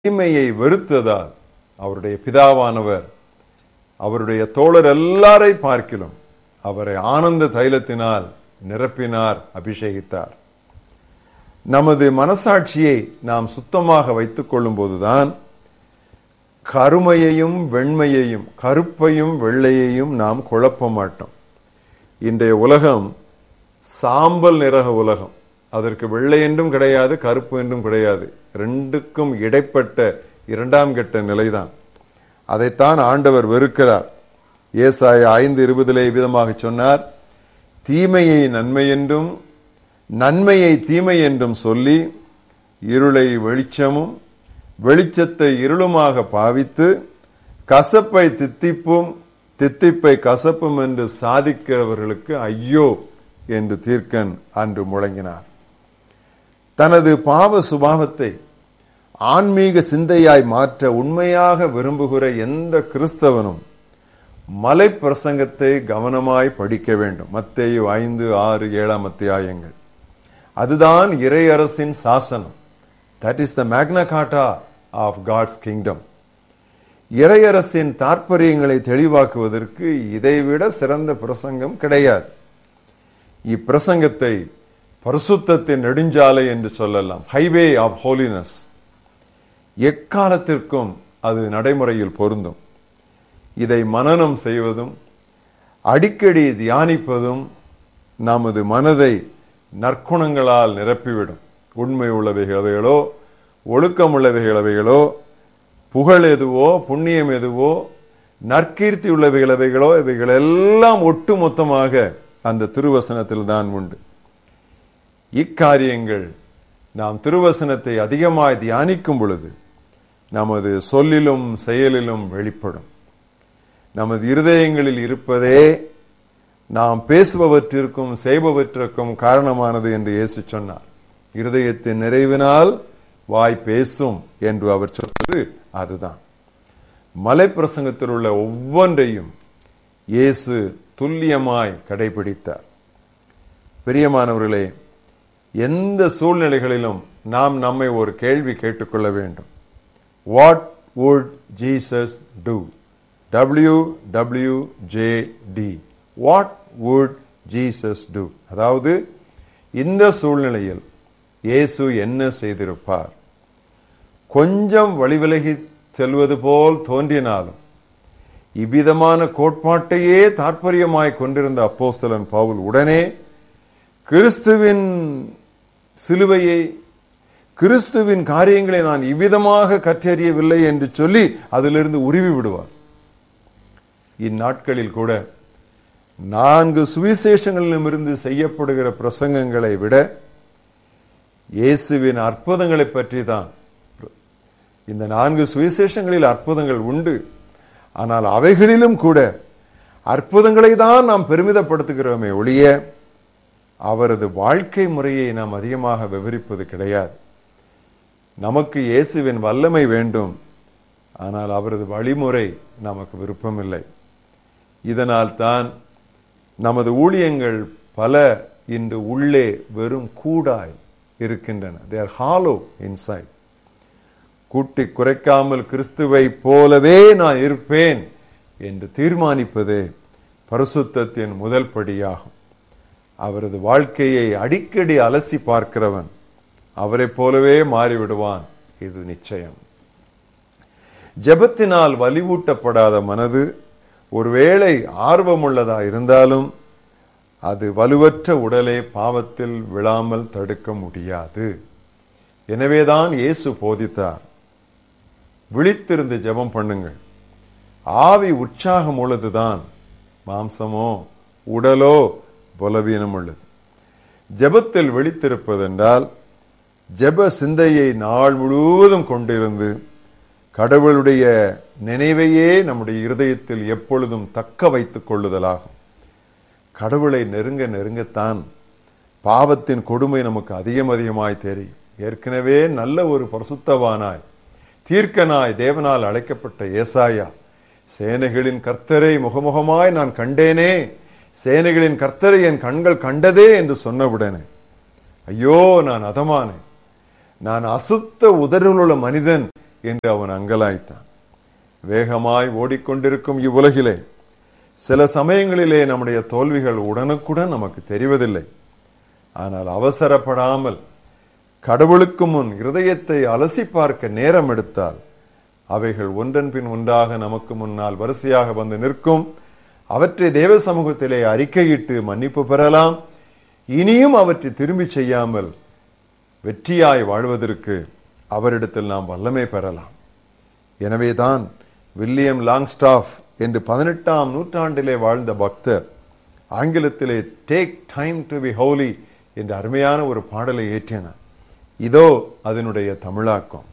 தீமையை வெறுத்ததால் அவருடைய பிதாவானவர் அவருடைய தோழர் எல்லாரை பார்க்கிலும் அவரை ஆனந்த தைலத்தினால் நிரப்பினார் அபிஷேகித்தார் நமது மனசாட்சியை நாம் சுத்தமாக வைத்துக் கொள்ளும் போதுதான் கருமையையும் வெண்மையையும் கருப்பையும் வெள்ளையையும் நாம் குழப்ப மாட்டோம் இன்றைய உலகம் சாம்பல் நிறக உலகம் அதற்கு வெள்ளை என்றும் கிடையாது கருப்பு என்றும் கிடையாது ரெண்டுக்கும் இடைப்பட்ட இரண்டாம் கட்ட நிலைதான் அதைத்தான் ஆண்டவர் வெறுக்கிறார் ஏசாய ஐந்து இருபதிலே விதமாக சொன்னார் தீமையை நன்மை என்றும் நன்மையை தீமை என்றும் சொல்லி இருளை வெளிச்சமும் வெளிச்சத்தை இருளுமாக பாவித்து கசப்பை தித்திப்பும் தித்திப்பை கசப்பும் என்று சாதிக்கிறவர்களுக்கு ஐயோ என்று தீர்க்கன் அன்று முழங்கினார் தனது பாவ சுபாவத்தை ஆன்மீக சிந்தையாய் மாற்ற உண்மையாக விரும்புகிற எந்த கிறிஸ்தவனும் மலை பிரசங்கத்தை கவனமாய் படிக்க வேண்டும் மத்தேயு ஐந்து ஆறு ஏழாம் அத்தியாயங்கள் அதுதான் இறையரசின் சாசனம் that is the Magna Carta of God's kingdom இறையரசின் தாற்பயங்களை தெளிவாக்குவதற்கு இதைவிட சிறந்த பிரசங்கம் கிடையாது இப்பிரசங்கத்தை பரிசுத்தத்தின் நெடுஞ்சாலை என்று சொல்லலாம் ஹைவே ஆஃப் ஹோலினஸ் எக்காலத்திற்கும் அது நடைமுறையில் பொருந்தும் இதை மனனம் செய்வதும் அடிக்கடி தியானிப்பதும் நமது மனதை நற்குணங்களால் நிரப்பிவிடும் உண்மை உள்ளவைகளவைகளோ ஒழுக்கம் உள்ளவைகளவைகளோ புகழ் எதுவோ புண்ணியம் எதுவோ நற்கீர்த்தி உள்ளவைகளவைகளோ இவைகள் எல்லாம் ஒட்டு மொத்தமாக அந்த திருவசனத்தில் தான் உண்டு இக்காரியங்கள் நாம் திருவசனத்தை அதிகமாய் தியானிக்கும் பொழுது நமது சொல்லிலும் செயலிலும் வெளிப்படும் நமது இருதயங்களில் இருப்பதே நாம் பேசுபவற்றிற்கும் செய்பவற்றிற்கும் காரணமானது என்று இயேசு சொன்னார் இருதயத்தின் நிறைவினால் வாய் பேசும் என்று அவர் சொன்னது அதுதான் மலை பிரசங்கத்தில் உள்ள ஒவ்வொன்றையும் இயேசு துல்லியமாய் கடைபிடித்தார் பெரியமானவர்களே எந்த சூழ்நிலைகளிலும் நாம் நம்மை ஒரு கேள்வி கேட்டுக்கொள்ள வேண்டும் what would Jesus do W W J D what would Jesus do அதாவது இந்த சூழ்நிலையில் இயேசு என்ன செய்திருப்பார் கொஞ்சம் வழிவிலகி செல்வது போல் தோன்றினாலும் இவ்விதமான கோட்பாட்டையே தாற்பயமாய் கொண்டிருந்த அப்போஸ்தலன் பவுல் உடனே கிறிஸ்துவின் சிலுவையை கிறிஸ்துவின் காரியங்களை நான் இவ்விதமாக கற்றறியவில்லை என்று சொல்லி அதிலிருந்து உருவி விடுவார் இந்நாட்களில் கூட நான்கு சுவிசேஷங்களிலுமிருந்து செய்யப்படுகிற பிரசங்கங்களை விட இயேசுவின் அற்புதங்களை பற்றி தான் இந்த நான்கு சுவிசேஷங்களில் அற்புதங்கள் உண்டு ஆனால் அவைகளிலும் கூட அற்புதங்களை தான் நாம் பெருமிதப்படுத்துகிறோமே ஒழிய அவரது வாழ்க்கை முறையை நாம் அதிகமாக விவரிப்பது கிடையாது நமக்கு இயேசுவின் வல்லமை வேண்டும் ஆனால் அவரது வழிமுறை நமக்கு விருப்பமில்லை இதனால் தான் நமது ஊழியங்கள் பல இன்று உள்ளே வெறும் கூடாய் இருக்கின்றன தேர் ஹாலோ இன்சைட் கூட்டி குறைக்காமல் கிறிஸ்துவை போலவே நான் இருப்பேன் என்று தீர்மானிப்பதே பரிசுத்தத்தின் முதல் படியாகும் அவரது வாழ்க்கையை அடிக்கடி அலசி பார்க்கிறவன் அவரை போலவே மாறிவிடுவான் இது நிச்சயம் ஜெபத்தினால் வலிவூட்டப்படாத மனது ஒருவேளை ஆர்வமுள்ளதா இருந்தாலும் அது வலுவற்ற உடலை பாவத்தில் விழாமல் தடுக்க முடியாது எனவேதான் இயேசு போதித்தார் விழித்திருந்து ஜெபம் பண்ணுங்கள் ஆவி உற்சாகம் உள்ளதுதான் மாம்சமோ உடலோ பலவீனம் உள்ளது ஜெபத்தில் விழித்திருப்பதென்றால் ஜெப சிந்தையை நாள் முழுவதும் கொண்டிருந்து கடவுளுடைய நினைவையே நம்முடைய இருதயத்தில் எப்பொழுதும் தக்க வைத்துக் கொள்ளுதலாகும் கடவுளை நெருங்க நெருங்கத்தான் பாவத்தின் கொடுமை நமக்கு அதிகம் அதிகமாய் தெரியும் ஏற்கனவே நல்ல ஒரு பரிசுத்தவானாய் தீர்க்கனாய் தேவனால் அழைக்கப்பட்ட ஏசாயா சேனைகளின் கர்த்தரை முகமுகமாய் நான் கண்டேனே சேனைகளின் கர்த்தரை என் கண்கள் கண்டதே என்று சொன்னவுடனே ஐயோ நான் அதமானேன் நான் அசுத்த உதடுள்ள மனிதன் என்று அவன் அங்கலாய்த்தான் வேகமாய் ஓடிக்கொண்டிருக்கும் இவ்வுலகிலே சில சமயங்களிலே நம்முடைய தோல்விகள் உடனுக்குடன் நமக்கு தெரிவதில்லை ஆனால் அவசரப்படாமல் கடவுளுக்கு முன் இருதயத்தை அலசி பார்க்க நேரம் எடுத்தால் அவைகள் ஒன்றன் பின் ஒன்றாக நமக்கு முன்னால் வரிசையாக வந்து நிற்கும் அவற்றை தேவ சமூகத்திலே அறிக்கையிட்டு மன்னிப்பு பெறலாம் இனியும் அவற்றை திரும்பி செய்யாமல் வெற்றியாய் வாழ்வதற்கு அவரிடத்தில் நாம் வல்லமை பெறலாம் எனவேதான் வில்லியம் லாங்ஸ்டாஃப் என்று பதினெட்டாம் நூற்றாண்டிலே வாழ்ந்த பக்தர் ஆங்கிலத்திலே take time to be holy என்ற அருமையான ஒரு பாடலை ஏற்றினார் இதோ அதனுடைய தமிழாக்கம்